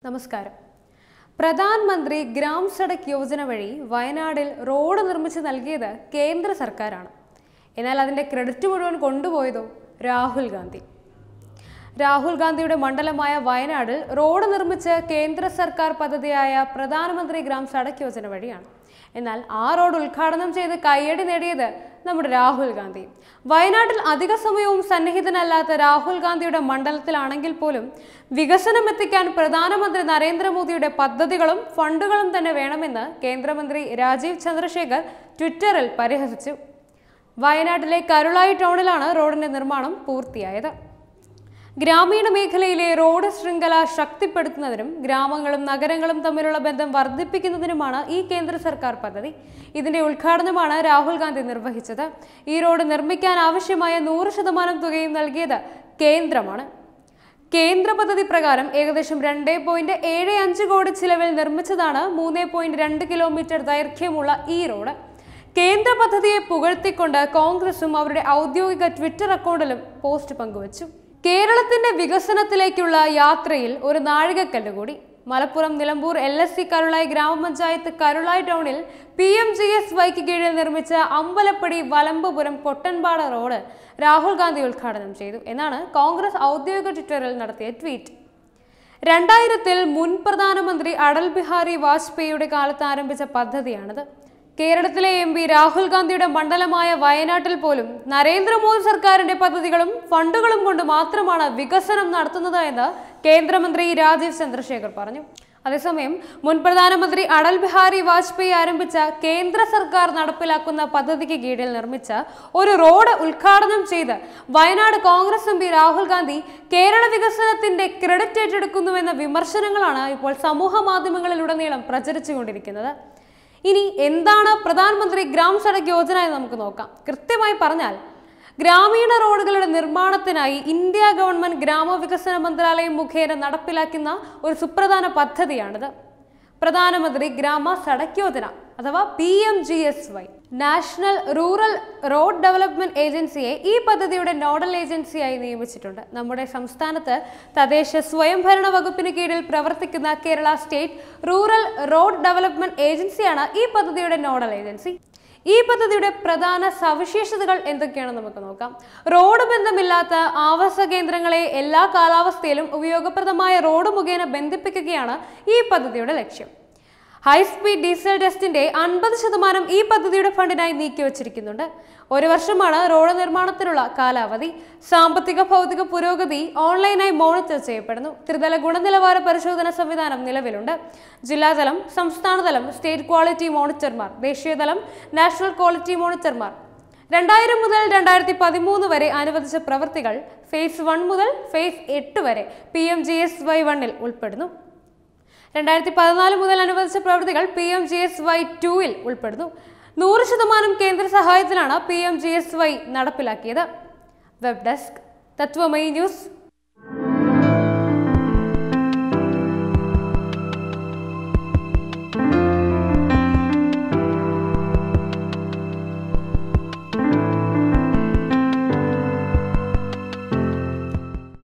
നമസ്കാരം പ്രധാനമന്ത്രി ഗ്രാം സഡക് യോജന വഴി വയനാടിൽ റോഡ് നിർമ്മിച്ച് നൽകിയത് കേന്ദ്ര സർക്കാരാണ് എന്നാൽ അതിൻ്റെ ക്രെഡിറ്റ് മുഴുവൻ കൊണ്ടുപോയതോ രാഹുൽ ഗാന്ധി രാഹുൽ ഗാന്ധിയുടെ മണ്ഡലമായ വയനാടിൽ റോഡ് നിർമ്മിച്ച് കേന്ദ്ര സർക്കാർ പദ്ധതിയായ പ്രധാനമന്ത്രി ഗ്രാം സഡക് യോജന വഴിയാണ് എന്നാൽ ആ റോഡ് ഉദ്ഘാടനം ചെയ്ത് കയ്യടി നേടിയത് നമ്മുടെ രാഹുൽ ഗാന്ധി വയനാട്ടിൽ അധിക സമയവും സന്നിഹിതനല്ലാത്ത രാഹുൽ ഗാന്ധിയുടെ മണ്ഡലത്തിലാണെങ്കിൽ പോലും വികസനം എത്തിക്കാൻ പ്രധാനമന്ത്രി നരേന്ദ്രമോദിയുടെ പദ്ധതികളും ഫണ്ടുകളും തന്നെ വേണമെന്ന് കേന്ദ്രമന്ത്രി രാജീവ് ചന്ദ്രശേഖർ ട്വിറ്ററിൽ പരിഹസിച്ചു വയനാട്ടിലെ കരുളായി ടൗണിലാണ് റോഡിന്റെ നിർമ്മാണം പൂർത്തിയായത് ഗ്രാമീണ മേഖലയിലെ റോഡ് ശൃംഖല ശക്തിപ്പെടുത്തുന്നതിനും ഗ്രാമങ്ങളും നഗരങ്ങളും തമ്മിലുള്ള ബന്ധം വർദ്ധിപ്പിക്കുന്നതിനുമാണ് ഈ കേന്ദ്ര സർക്കാർ പദ്ധതി ഇതിന്റെ ഉദ്ഘാടനമാണ് രാഹുൽ ഗാന്ധി നിർവഹിച്ചത് ഈ റോഡ് നിർമ്മിക്കാൻ ആവശ്യമായ നൂറ് ശതമാനം തുകയും നൽകിയത് കേന്ദ്രമാണ് കേന്ദ്ര പദ്ധതി പ്രകാരം ഏകദേശം രണ്ട് പോയിന്റ് ഏഴ് അഞ്ച് കോടി ചിലവിൽ നിർമ്മിച്ചതാണ് മൂന്ന് പോയിന്റ് രണ്ട് കിലോമീറ്റർ ദൈർഘ്യമുള്ള ഈ റോഡ് കേന്ദ്ര പദ്ധതിയെ പുകഴ്ത്തിക്കൊണ്ട് കോൺഗ്രസും അവരുടെ ഔദ്യോഗിക ട്വിറ്റർ അക്കൗണ്ടിലും പോസ്റ്റ് പങ്കുവച്ചു കേരളത്തിന്റെ വികസനത്തിലേക്കുള്ള യാത്രയിൽ ഒരു നാഴികക്കല്ല് കൂടി Malappuram Nilambur L S C Karulayi ഗ്രാമപഞ്ചായത്ത് കരുളായി ടൗണിൽ പി എം ജി എസ് വൈക്ക് കീഴിൽ നിർമ്മിച്ച അമ്പലപ്പടി വലമ്പപുരം പൊട്ടൻപാട റോഡ് രാഹുൽ ഗാന്ധി ഉദ്ഘാടനം ചെയ്തു എന്നാണ് കോൺഗ്രസ് ഔദ്യോഗിക ട്വിറ്ററിൽ നടത്തിയ ട്വീറ്റ് രണ്ടായിരത്തിൽ മുൻ പ്രധാനമന്ത്രി അടൽ ബിഹാരി വാജ്പേയിയുടെ കാലത്ത് ആരംഭിച്ച പദ്ധതിയാണിത് കേരളത്തിലെ എം പി രാഹുൽ ഗാന്ധിയുടെ മണ്ഡലമായ വയനാട്ടിൽ പോലും നരേന്ദ്രമോദി സർക്കാരിന്റെ പദ്ധതികളും ഫണ്ടുകളും കൊണ്ട് മാത്രമാണ് വികസനം നടത്തുന്നത് എന്ന് കേന്ദ്രമന്ത്രി രാജീവ് ചന്ദ്രശേഖർ പറഞ്ഞു അതേസമയം മുൻ പ്രധാനമന്ത്രി അടൽ ബിഹാരി വാജ്പേയി ആരംഭിച്ച കേന്ദ്ര സർക്കാർ നടപ്പിലാക്കുന്ന പദ്ധതിക്ക് കീഴിൽ നിർമ്മിച്ച ഒരു റോഡ് ഉദ്ഘാടനം ചെയ്ത് വയനാട് കോൺഗ്രസ് എം പി രാഹുൽ ഗാന്ധി കേരള വികസനത്തിന്റെ ക്രെഡിറ്റ് ഏറ്റെടുക്കുന്നുവെന്ന വിമർശനങ്ങളാണ് ഇപ്പോൾ സമൂഹ മാധ്യമങ്ങളിലുടനീളം പ്രചരിച്ചുകൊണ്ടിരിക്കുന്നത് ഇനി എന്താണ് പ്രധാനമന്ത്രി ഗ്രാം സഡക് യോജന എന്ന് നമുക്ക് നോക്കാം കൃത്യമായി പറഞ്ഞാൽ ഗ്രാമീണ റോഡുകളുടെ നിർമ്മാണത്തിനായി ഇന്ത്യ ഗവൺമെന്റ് ഗ്രാമവികസന മന്ത്രാലയം മുഖേന നടപ്പിലാക്കുന്ന ഒരു സുപ്രധാന പദ്ധതിയാണിത് പ്രധാനമന്ത്രി ഗ്രാമ സഡക് യോജന അഥവാ P M G S Y national rural road development ഏജൻസിയെ ഈ പദ്ധതിയുടെ നോഡൽ ഏജൻസിയായി നിയമിച്ചിട്ടുണ്ട് നമ്മുടെ സംസ്ഥാനത്ത് തദ്ദേശ സ്വയംഭരണ വകുപ്പിന് കീഴിൽ പ്രവർത്തിക്കുന്ന Kerala state rural road development ഏജൻസിയാണ് ഈ പദ്ധതിയുടെ നോഡൽ ഏജൻസി ഈ പദ്ധതിയുടെ പ്രധാന സവിശേഷതകൾ എന്തൊക്കെയാണെന്ന് നമുക്ക് നോക്കാം റോഡ് ബന്ധമില്ലാത്ത ആവാസ കേന്ദ്രങ്ങളെ എല്ലാ കാലാവസ്ഥയിലും ഉപയോഗപ്രദമായ റോഡ് മുഖേന ബന്ധിപ്പിക്കുകയാണ് ഈ പദ്ധതിയുടെ ലക്ഷ്യം ഹൈസ്പീഡ് ഡീസൽ ടെസ്റ്റിന്റെ അൻപത് ശതമാനം ഈ പദ്ധതിയുടെ ഫണ്ടിനായി നീക്കിവച്ചിരിക്കുന്നുണ്ട് ഒരു വർഷമാണ് റോഡ് നിർമ്മാണത്തിനുള്ള കാലാവധി സാമ്പത്തിക ഭൗതിക പുരോഗതി ഓൺലൈനായി മോണിറ്റർ ചെയ്യപ്പെടുന്നു ത്രിതല ഗുണനിലവാര പരിശോധന സംവിധാനം നിലവിലുണ്ട് ജില്ലാതലം സംസ്ഥാനതലം സ്റ്റേറ്റ് ക്വാളിറ്റി മോണിറ്റർമാർ ദേശീയതലം നാഷണൽ ക്വാളിറ്റി മോണിറ്റർമാർ രണ്ടായിരം മുതൽ രണ്ടായിരത്തി പതിമൂന്ന് വരെ അനുവദിച്ച പ്രവൃത്തികൾ ഫേസ് വൺ മുതൽ ഫേസ് എട്ട് വരെ P M G S Y വണ്ണിൽ ഉൾപ്പെടുന്നു രണ്ടായിരത്തി പതിനാല് മുതൽ അനുവദിച്ച പ്രവൃത്തികൾ P M G S Y ടുവിൽ ഉൾപ്പെടുന്നു നൂറ് ശതമാനം കേന്ദ്ര സഹായത്തിലാണ് P M G S Y നടപ്പിലാക്കിയത് വെബ് ഡെസ്ക് തത്വമയി ന്യൂസ്